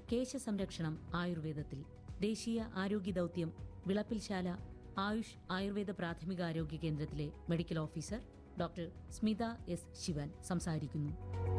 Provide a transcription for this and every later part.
കേശ സംരക്ഷണം ആയുർവേദത്തിൽ ദേശീയ ആരോഗ്യ ദൗത്യം വിളപ്പിൽശാല ആയുഷ് ആയുർവേദ പ്രാഥമിക ആരോഗ്യ കേന്ദ്രത്തിലെ medical officer doctor Smitha S Sivan സംസാരിക്കുന്നു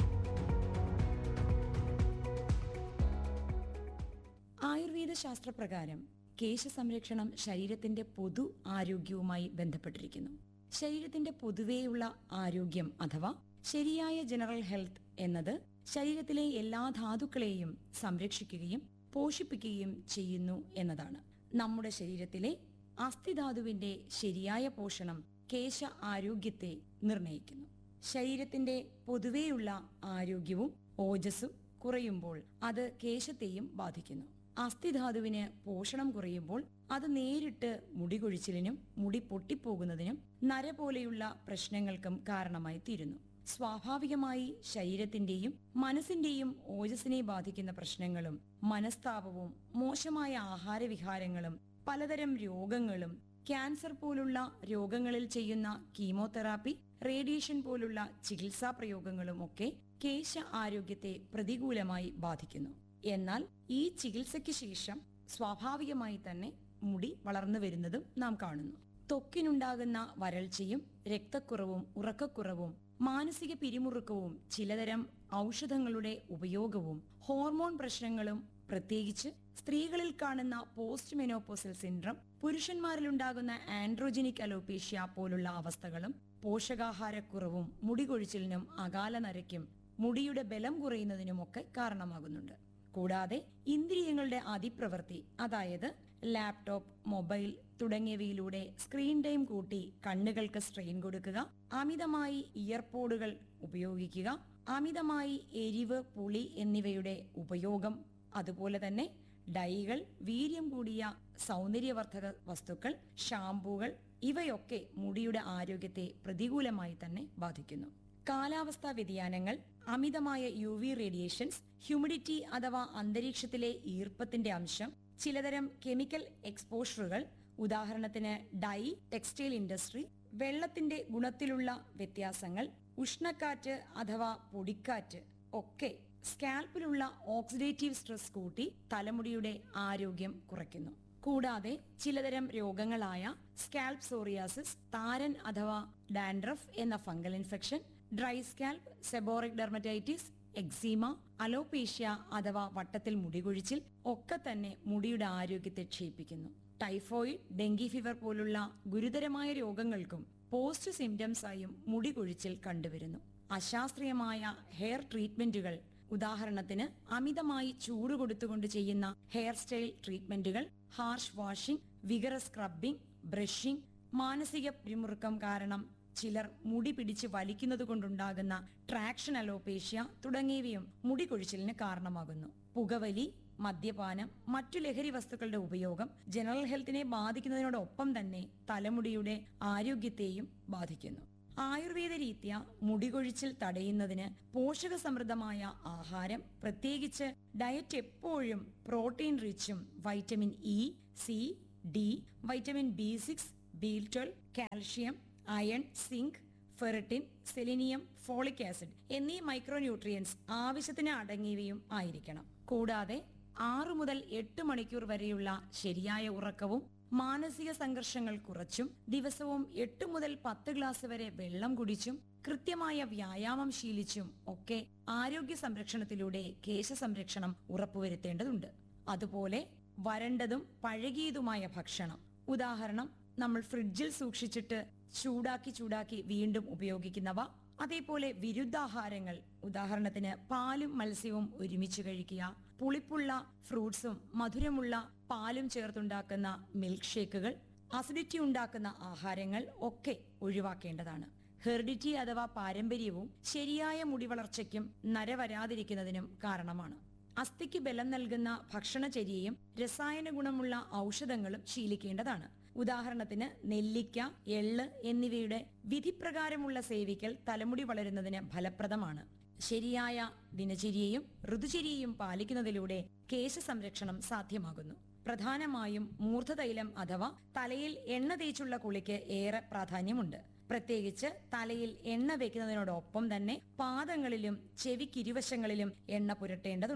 ആയുർവേദ ശാസ്ത്രപ്രകാരം കേശ സംരക്ഷണം ശരീരത്തിന്റെ പൊതു ആരോഗ്യവുമായി ബന്ധപ്പെട്ടിരിക്കുന്നു ശരീരത്തിന്റെ പൊതുവെയുള്ള ആരോഗ്യം അഥവാ ശരിയായ ജനറൽ ഹെൽത്ത് എന്നത് ശരീരത്തിലെ എല്ലാ ധാതുക്കളെയും സംരക്ഷിക്കുകയും പോഷിപ്പിക്കുകയും ചെയ്യുന്നു എന്നതാണ് നമ്മുടെ ശരീരത്തിലെ അസ്ഥിധാതുവിന്റെ ശരിയായ പോഷണം കേശ ആരോഗ്യത്തെ നിർണയിക്കുന്നു ശരീരത്തിന്റെ പൊതുവെയുള്ള ആരോഗ്യവും ഓജസ്സും കുറയുമ്പോൾ അത് കേശത്തെയും ബാധിക്കുന്നു അസ്ഥിധാതുവിന് പോഷണം കുറയുമ്പോൾ അത് നേരിട്ട് മുടി കൊഴിച്ചിലിനും മുടി പൊട്ടിപ്പോകുന്നതിനും നര പോലെയുള്ള പ്രശ്നങ്ങൾക്കും കാരണമായി തീരുന്നു സ്വാഭാവികമായി ശരീരത്തിന്റെയും മനസ്സിന്റെയും ഓജസ്സിനെ ബാധിക്കുന്ന പ്രശ്നങ്ങളും മനസ്താപവും മോശമായ ആഹാരവിഹാരങ്ങളും പലതരം രോഗങ്ങളും ക്യാൻസർ പോലുള്ള രോഗങ്ങളിൽ ചെയ്യുന്ന കീമോതെറാപ്പി റേഡിയേഷൻ പോലുള്ള ചികിത്സാ പ്രയോഗങ്ങളും ഒക്കെ കേശ ആരോഗ്യത്തെ പ്രതികൂലമായി ബാധിക്കുന്നു എന്നാൽ ഈ ചികിത്സയ്ക്ക് ശേഷം സ്വാഭാവികമായി തന്നെ മുടി വളർന്നു വരുന്നതും നാം കാണുന്നു ത്വക്കിനുണ്ടാകുന്ന വരൾച്ചയും രക്തക്കുറവും ഉറക്കക്കുറവും മാനസിക പിരിമുറുക്കവും ചിലതരം ഔഷധങ്ങളുടെ ഉപയോഗവും ഹോർമോൺ പ്രശ്നങ്ങളും പ്രത്യേകിച്ച് സ്ത്രീകളിൽ കാണുന്ന പോസ്റ്റ് മെനോപോസൽ സിൻഡ്രം പുരുഷന്മാരിലുണ്ടാകുന്ന ആൻഡ്രോജനിക് അലോപേഷ്യ പോലുള്ള അവസ്ഥകളും പോഷകാഹാരക്കുറവും മുടി കൊഴിച്ചിലിനും അകാല നരയ്ക്കും മുടിയുടെ ബലം കുറയുന്നതിനുമൊക്കെ കാരണമാകുന്നുണ്ട് കൂടാതെ ഇന്ദ്രിയങ്ങളുടെ അതിപ്രവൃത്തി അതായത് ലാപ്ടോപ്പ് മൊബൈൽ തുടങ്ങിയവയിലൂടെ സ്ക്രീൻ ടൈം കൂട്ടി കണ്ണുകൾക്ക് സ്ട്രെയിൻ കൊടുക്കുക അമിതമായി ഇയർപോഡുകൾ ഉപയോഗിക്കുക അമിതമായി എരിവ് പുളി എന്നിവയുടെ ഉപയോഗം അതുപോലെ തന്നെ ഡൈകൾ വീര്യം കൂടിയ സൗന്ദര്യവർദ്ധക വസ്തുക്കൾ ഷാംപൂകൾ ഇവയൊക്കെ മുടിയുടെ ആരോഗ്യത്തെ പ്രതികൂലമായി തന്നെ ബാധിക്കുന്നു കാലാവസ്ഥാ വ്യതിയാനങ്ങൾ അമിതമായ യു വി റേഡിയേഷൻസ് ഹ്യൂമിഡിറ്റി അഥവാ അന്തരീക്ഷത്തിലെ ഈർപ്പത്തിന്റെ അംശം ചിലതരം കെമിക്കൽ എക്സ്പോഷറുകൾ ഉദാഹരണത്തിന് ഡൈ ടെക്സ്റ്റൈൽ ഇൻഡസ്ട്രി വെള്ളത്തിന്റെ ഗുണത്തിലുള്ള വ്യത്യാസങ്ങൾ ഉഷ്ണക്കാറ്റ് അഥവാ പൊടിക്കാറ്റ് ഒക്കെ സ്കാൽപ്പിലുള്ള ഓക്സിഡേറ്റീവ് സ്ട്രെസ് കൂട്ടി തലമുടിയുടെ ആരോഗ്യം കുറയ്ക്കുന്നു കൂടാതെ ചിലതരം രോഗങ്ങളായ സ്കാൽപ് സോറിയാസിസ് താരൻ അഥവാ ഡാൻഡ്രഫ് എന്ന fungal infection dry scalp seborrheic dermatitis eczema alopecia അഥവാ വട്ടത്തിൽ മുടികൊഴിച്ചിൽ ഒക്കെ തന്നെ മുടിയുടെ ആരോഗ്യത്തെ ക്ഷയിപ്പിക്കുന്നു ടൈഫോയിഡ് ഡെങ്കി ഫീവർ പോലുള്ള ഗുരുതരമായ രോഗങ്ങൾക്കും പോസ്റ്റ് സിംറ്റംസ് ആയും മുടി കൊഴിച്ചിൽ കണ്ടുവരുന്നു അശാസ്ത്രീയമായ ഹെയർ ട്രീറ്റ്മെന്റുകൾ ഉദാഹരണത്തിന് അമിതമായി ചൂട് കൊടുത്തുകൊണ്ട് ചെയ്യുന്ന ഹെയർ സ്റ്റൈൽ ട്രീറ്റ്മെന്റുകൾ harsh washing vigorous scrubbing brushing മാനസിക പിരിമുറുക്കം കാരണം ചിലർ മുടി പിടിച്ച് വലിക്കുന്നത് കൊണ്ടുണ്ടാകുന്ന ട്രാക്ഷൻ അലോപേഷ്യ തുടങ്ങിയവയും മുടി കൊഴിച്ചിലിന് കാരണമാകുന്നു പുകവലി മദ്യപാനം മറ്റു ലഹരി വസ്തുക്കളുടെ ഉപയോഗം ജനറൽ ഹെൽത്തിനെ ബാധിക്കുന്നതിനോടൊപ്പം തന്നെ തലമുടിയുടെ ആരോഗ്യത്തെയും ബാധിക്കുന്നു ആയുർവേദ രീത്യ മുടികൊഴിച്ചിൽ തടയുന്നതിന് പോഷക സമൃദ്ധമായ ആഹാരം പ്രത്യേകിച്ച് ഡയറ്റ് എപ്പോഴും പ്രോട്ടീൻ റിച്ചും vitamin E C D vitamin B six B twelve calcium iron zinc ferritin selenium folic acid എന്നീ മൈക്രോന്യൂട്രിയൻസ് ആവശ്യത്തിന് അടങ്ങിയവയും ആയിരിക്കണം കൂടാതെ ആറു മുതൽ എട്ട് മണിക്കൂർ വരെയുള്ള ശരിയായ ഉറക്കവും മാനസിക സംഘർഷങ്ങൾ കുറച്ചും ദിവസവും എട്ട് മുതൽ പത്ത് ഗ്ലാസ് വരെ വെള്ളം കുടിച്ചും കൃത്യമായ വ്യായാമം ശീലിച്ചും ഒക്കെ ആരോഗ്യ സംരക്ഷണത്തിലൂടെ കേശ സംരക്ഷണം ഉറപ്പുവരുത്തേണ്ടതുണ്ട് അതുപോലെ വരണ്ടതും പഴകിയതുമായ ഭക്ഷണം ഉദാഹരണം നമ്മൾ ഫ്രിഡ്ജിൽ സൂക്ഷിച്ചിട്ട് ചൂടാക്കി ചൂടാക്കി വീണ്ടും ഉപയോഗിക്കുന്നവ അതേപോലെ വിരുദ്ധാഹാരങ്ങൾ ഉദാഹരണത്തിന് പാലും മത്സ്യവും ഒരുമിച്ച് കഴിക്കുക പുളിപ്പുള്ള ഫ്രൂട്ട്സും മധുരമുള്ള പാലും ചേർത്തുണ്ടാക്കുന്ന മിൽക്ക് ഷേക്കുകൾ അസിഡിറ്റി ഉണ്ടാക്കുന്ന ആഹാരങ്ങൾ ഒക്കെ ഒഴിവാക്കേണ്ടതാണ് ഹെറിഡിറ്റി അഥവാ പാരമ്പര്യവും ശരിയായ മുടി വളർച്ചയ്ക്കും നര വരാതിരിക്കുന്നതിനും കാരണമാണ് അസ്ഥിക്ക് ബലം നൽകുന്ന ഭക്ഷണചര്യയും രസായന ഗുണമുള്ള ഔഷധങ്ങളും ശീലിക്കേണ്ടതാണ് ഉദാഹരണത്തിന് നെല്ലിക്ക എള്ള് എന്നിവയുടെ വിധിപ്രകാരമുള്ള സേവിക്കൽ തലമുടി വളരുന്നതിന് ഫലപ്രദമാണ് ശരിയായ ദിനചര്യയും ഋതുചര്യയും പാലിക്കുന്നതിലൂടെ കേശ സംരക്ഷണം സാധ്യമാകുന്നു പ്രധാനമായും മൂർധതൈലം അഥവാ തലയിൽ എണ്ണ തേച്ചുള്ള കുളിക്ക് ഏറെ പ്രാധാന്യമുണ്ട് പ്രത്യേകിച്ച് തലയിൽ എണ്ണ വെക്കുന്നതിനോടൊപ്പം തന്നെ പാദങ്ങളിലും ചെവിക്കിരുവശങ്ങളിലും എണ്ണ പുരട്ടേണ്ടതുണ്ട്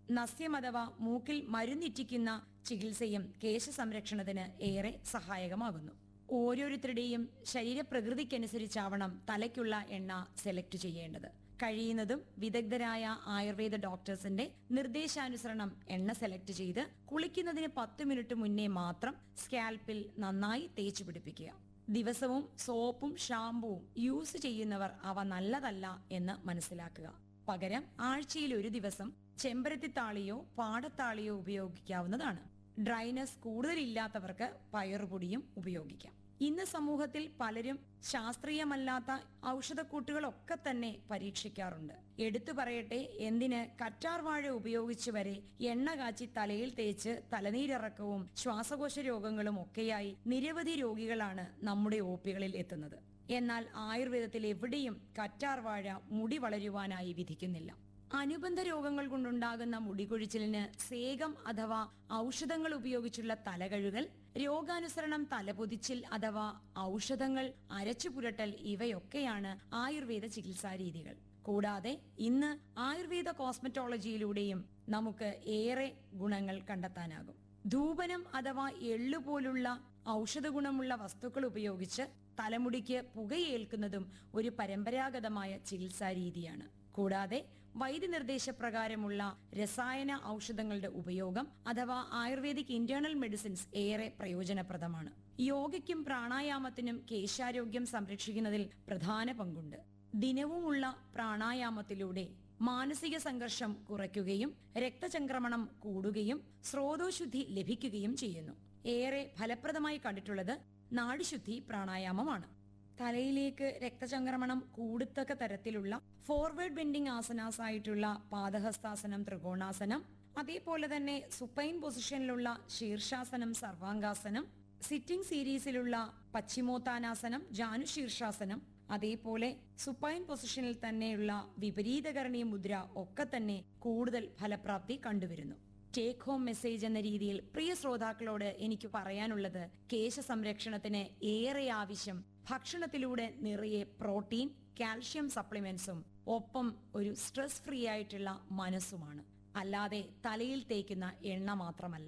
നസ്യം അഥവാ മൂക്കിൽ മരുന്നിറ്റിക്കുന്ന ചികിത്സയും കേശ സംരക്ഷണത്തിന് ഏറെ സഹായകമാകുന്നു ഓരോരുത്തരുടെയും ശരീരപ്രകൃതിക്കനുസരിച്ചാവണം തലയ്ക്കുള്ള എണ്ണ സെലക്ട് ചെയ്യേണ്ടത് കഴിയുന്നതും വിദഗ്ധരായ ആയുർവേദ ഡോക്ടേഴ്സിന്റെ നിർദ്ദേശാനുസരണം എണ്ണ സെലക്ട് ചെയ്ത് കുളിക്കുന്നതിന് പത്ത് മിനിറ്റ് മുന്നേ മാത്രം സ്കാൽപ്പിൽ നന്നായി തേച്ചു പിടിപ്പിക്കുക ദിവസവും സോപ്പും ഷാമ്പുവും യൂസ് ചെയ്യുന്നവർ അവ നല്ലതല്ല എന്ന് മനസ്സിലാക്കുക പകരം ആഴ്ചയിൽ ഒരു ദിവസം ചെമ്പരത്തിത്താളിയോ പാടത്താളിയോ ഉപയോഗിക്കാവുന്നതാണ് ഡ്രൈനസ് കൂടുതലില്ലാത്തവർക്ക് പയറുപൊടിയും ഉപയോഗിക്കാം ഇന്ന് സമൂഹത്തിൽ പലരും ശാസ്ത്രീയമല്ലാത്ത ഔഷധക്കൂട്ടുകളൊക്കെ തന്നെ പരീക്ഷിക്കാറുണ്ട് എടുത്തു പറയട്ടെ എന്തിന് കറ്റാർ വാഴ ഉപയോഗിച്ച് വരെ എണ്ണ കാച്ചി തലയിൽ തേച്ച് തലനീരിറക്കവും ശ്വാസകോശ രോഗങ്ങളും ഒക്കെയായി നിരവധി രോഗികളാണ് നമ്മുടെ ഒപികളിൽ എത്തുന്നത് എന്നാൽ ആയുർവേദത്തിൽ എവിടെയും കറ്റാർ വാഴ മുടി വളരുവാനായി വിധിക്കുന്നില്ല അനുബന്ധ രോഗങ്ങൾ കൊണ്ടുണ്ടാകുന്ന മുടികൊഴിച്ചിലിന് സേകം അഥവാ ഔഷധങ്ങൾ ഉപയോഗിച്ചുള്ള തലകഴുകൽ രോഗാനുസരണം തലപൊതിച്ചിൽ അഥവാ ഔഷധങ്ങൾ അരച്ചു പുരട്ടൽ ഇവയൊക്കെയാണ് ആയുർവേദ ചികിത്സാ രീതികൾ കൂടാതെ ഇന്ന് ആയുർവേദ കോസ്മെറ്റോളജിയിലൂടെയും നമുക്ക് ഏറെ ഗുണങ്ങൾ കണ്ടെത്താനാകും ധൂപനം അഥവാ എള്ളു പോലുള്ള ഔഷധ ഗുണമുള്ള വസ്തുക്കൾ ഉപയോഗിച്ച് തലമുടിക്ക് പുകയേൽക്കുന്നതും ഒരു പരമ്പരാഗതമായ ചികിത്സാ രീതിയാണ് കൂടാതെ വൈദ്യനിർദ്ദേശപ്രകാരമുള്ള രസായന ഔഷധങ്ങളുടെ ഉപയോഗം അഥവാ ആയുർവേദിക് ഇന്റേണൽ മെഡിസിൻസ് ഏറെ പ്രയോജനപ്രദമാണ് യോഗയ്ക്കും പ്രാണായാമത്തിനും കേശാരോഗ്യം സംരക്ഷിക്കുന്നതിൽ പ്രധാന പങ്കുണ്ട് ദിനവുമുള്ള പ്രാണായാമത്തിലൂടെ മാനസിക സംഘർഷം കുറയ്ക്കുകയും രക്തചംക്രമണം കൂടുകയും സ്രോതോശുദ്ധി ലഭിക്കുകയും ചെയ്യുന്നു ഏറെ ഫലപ്രദമായി കണ്ടിട്ടുള്ളത് നാഡിശുദ്ധി പ്രാണായാമമാണ് തലയിലേക്ക് രക്തചംക്രമണം കൂടത്തക്ക തരത്തിലുള്ള ഫോർവേഡ് ബെൻഡിങ് ആസനാസ് ആയിട്ടുള്ള പാദഹസ്താസനം ത്രികോണാസനം അതേപോലെ തന്നെ സുപ്പൈൻ പൊസിഷനിലുള്ള ശീർഷാസനം സർവാംഗാസനം സിറ്റിംഗ് സീരീസിലുള്ള പശ്ചിമോത്താനാസനം ജാനു ശീർഷാസനം അതേപോലെ സുപ്പൈൻ പൊസിഷനിൽ തന്നെയുള്ള വിപരീതകരണീയ മുദ്ര ഒക്കെ തന്നെ കൂടുതൽ ഫലപ്രാപ്തി കണ്ടുവരുന്നു ടേക്ക് ഹോം മെസ്സേജ് എന്ന രീതിയിൽ പ്രിയ ശ്രോതാക്കളോട് എനിക്ക് പറയാനുള്ളത് കേശ സംരക്ഷണത്തിന് ഏറെ ആവശ്യം ഭക്ഷണത്തിലൂടെ നിറയെ പ്രോട്ടീൻ കാൽഷ്യം സപ്ലിമെന്റ്സും ഒപ്പം ഒരു സ്ട്രെസ് ഫ്രീ ആയിട്ടുള്ള മനസ്സുമാണ് അല്ലാതെ തലയിൽ തേക്കുന്ന എണ്ണ മാത്രമല്ല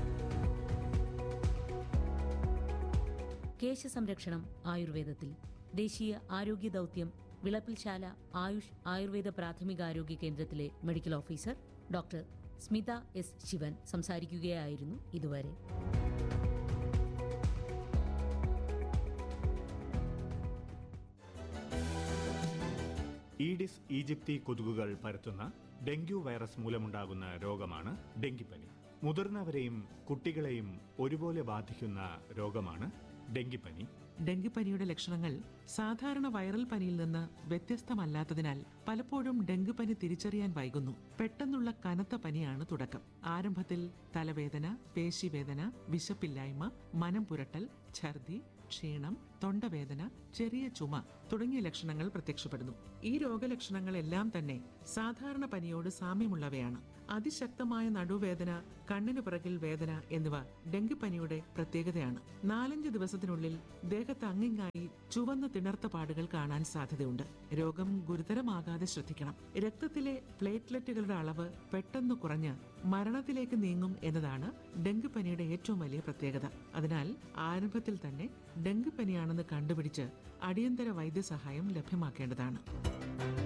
കേശ സംരക്ഷണം ആയുർവേദത്തിൽ ദേശീയ ആരോഗ്യ ദൗത്യം വിളപ്പിൽശാല ആയുഷ് ആയുർവേദ പ്രാഥമികാരോഗ്യ കേന്ദ്രത്തിലെ medical officer doctor Smitha S Sivan സംസാരിക്കുകയായിരുന്നു ഇതുവരെ ഈഡിസ് ഈജിപ്തി കൊതുകുകൾ പരത്തുന്ന ഡെങ്കു വൈറസ് മൂലമുണ്ടാകുന്ന രോഗമാണ് ഡെങ്കിപ്പനി മുതിർന്നവരെയും കുട്ടികളെയും ഒരുപോലെ ബാധിക്കുന്ന രോഗമാണ് ഡെങ്കിപ്പനി ഡെങ്കിപ്പനിയുടെ ലക്ഷണങ്ങൾ സാധാരണ വൈറൽ പനിയിൽ നിന്ന് വ്യത്യസ്തമല്ലാത്തതിനാൽ പലപ്പോഴും ഡെങ്കിപ്പനി തിരിച്ചറിയാൻ വൈകുന്നു പെട്ടെന്നുള്ള കനത്ത പനിയാണ് തുടക്കം ആരംഭത്തിൽ തലവേദന പേശിവേദന വിശപ്പില്ലായ്മ മനം പുരട്ടൽ ഛർദി ക്ഷീണം തൊണ്ടവേദന ചെറിയ ചുമ തുടങ്ങിയ ലക്ഷണങ്ങൾ പ്രത്യക്ഷപ്പെടുന്നു ഈ രോഗലക്ഷണങ്ങളെല്ലാം തന്നെ സാധാരണ പനിയോട് സാമ്യമുള്ളവയാണ് അതിശക്തമായ നടുവേദന കണ്ണിനു പിറകിൽ വേദന എന്നിവ ഡെങ്കിപ്പനിയുടെ പ്രത്യേകതയാണ് നാലഞ്ച് ദിവസത്തിനുള്ളിൽ ദേഹത്ത് അങ്ങിങ്ങായി ചുവന്ന തിണർത്ത പാടുകൾ കാണാൻ സാധ്യതയുണ്ട് രോഗം ഗുരുതരമാകാതെ ശ്രദ്ധിക്കണം രക്തത്തിലെ പ്ലേറ്റ്ലെറ്റുകളുടെ അളവ് പെട്ടെന്ന് കുറഞ്ഞ് മരണത്തിലേക്ക് നീങ്ങും എന്നതാണ് ഡെങ്കിപ്പനിയുടെ ഏറ്റവും വലിയ പ്രത്യേകത അതിനാൽ ആരംഭത്തിൽ തന്നെ ഡെങ്കിപ്പനിയാണെന്ന് കണ്ടുപിടിച്ച് അടിയന്തര വൈദ്യസഹായം ലഭ്യമാക്കേണ്ടതാണ്